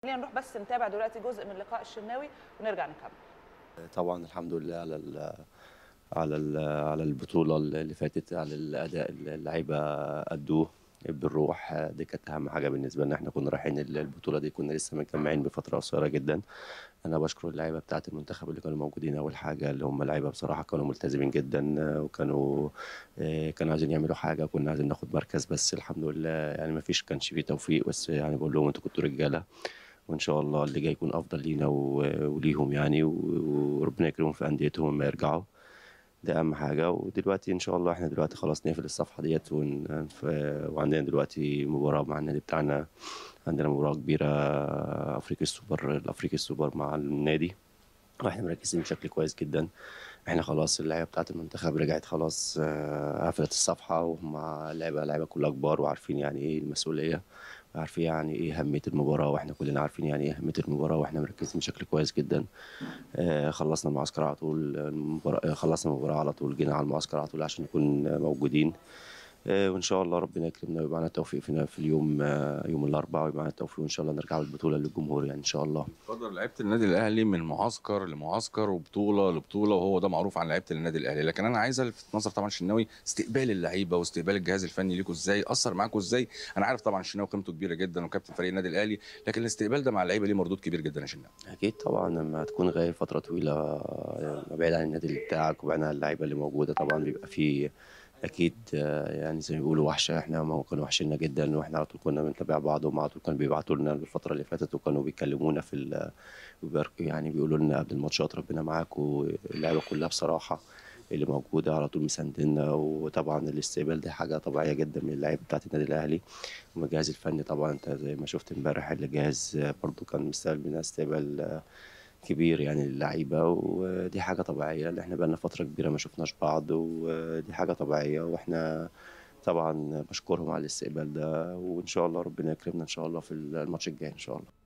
خلينا نروح بس نتابع دلوقتي جزء من لقاء الشناوي ونرجع نكمل طبعا الحمد لله على ال على ال على البطوله اللي فاتت على الاداء اللي اللعيبه ادوه بالروح دي كانت اهم حاجه بالنسبه لنا احنا كنا رايحين البطوله دي كنا لسه متجمعين بفتره قصيره جدا انا بشكر اللعيبه بتاعه المنتخب اللي كانوا موجودين اول حاجه اللي هم لعيبه بصراحه كانوا ملتزمين جدا وكانوا كانوا عايزين يعملوا حاجه كنا عايزين ناخد مركز بس الحمد لله يعني ما فيش كانش فيه توفيق بس يعني بقول لهم انتوا كنتوا رجاله وان شاء الله اللي جاي يكون افضل لينا وليهم يعني وربنا يكرمهم في انديتهم لما يرجعوا ده اهم حاجه ودلوقتي ان شاء الله احنا دلوقتي خلاص نقفل الصفحه ديت ون... وعندنا دلوقتي مباراه مع النادي بتاعنا عندنا مباراه كبيره افريقيا السوبر الافريقي السوبر مع النادي واحنا مركزين بشكل كويس جدا احنا خلاص اللعيبه بتاعت المنتخب رجعت خلاص قفلت الصفحه وهم لعيبه لعيبه كلها كبار وعارفين يعني ايه المسؤوليه عارفين يعني ايه اهميه المباراه واحنا كلنا عارفين يعني ايه اهميه المباراه واحنا مركزين بشكل كويس جدا آه خلصنا المعسكر على طول المباراه خلصنا المباراه على طول جينا على المعسكر على طول عشان نكون موجودين آه وان شاء الله ربنا يكرمنا ويبقى معنا التوفيق فينا في اليوم آه يوم الاربعاء ويبقى معنا التوفيق وان شاء الله نرجع بالبطوله للجمهور يعني ان شاء الله اتفضل لعيبه النادي الاهلي من معسكر لمعسكر وبطوله لبطوله وهو ده معروف عن لعيبه النادي الاهلي لكن انا عايز الفت نظر طبعا الشناوي استقبال اللعيبه واستقبال الجهاز الفني ليكم ازاي اثر معاكم ازاي انا عارف طبعا الشناوي قيمته كبيره جدا وكابتن فريق النادي الاهلي لكن الاستقبال ده مع اللعيبه ليه مردود كبير جدا يا شناوي اكيد طبعا لما تكون غايب فتره طويله بعيد عن النادي بتاعك وبعيد عن اللعيبه اللي موجوده طبعا بيبقى فيه اكيد يعني زي ما بيقولوا وحشه احنا ما كانوا وحشنا جدا واحنا على طول كنا بنتابع بعض وما على طول كانوا بيبعتوا لنا الفتره اللي فاتت وكانوا بيكلمونا في يعني بيقولوا لنا قبل الماتشات ربنا معاك واللعيبه كلها بصراحه اللي موجوده على طول مساندنا وطبعا الاستقبال دي حاجه طبيعيه جدا من اللعيبه بتاعت النادي الاهلي والجهاز الفني طبعا انت زي ما شفت امبارح الجهاز برضو كان مستقبل منا استقبال كبير يعني للعيبه ودي حاجه طبيعيه اللي احنا بقالنا فتره كبيره ما شفناش بعض ودي حاجه طبيعيه واحنا طبعا بشكرهم على الاستقبال ده وان شاء الله ربنا يكرمنا ان شاء الله في الماتش الجاي ان شاء الله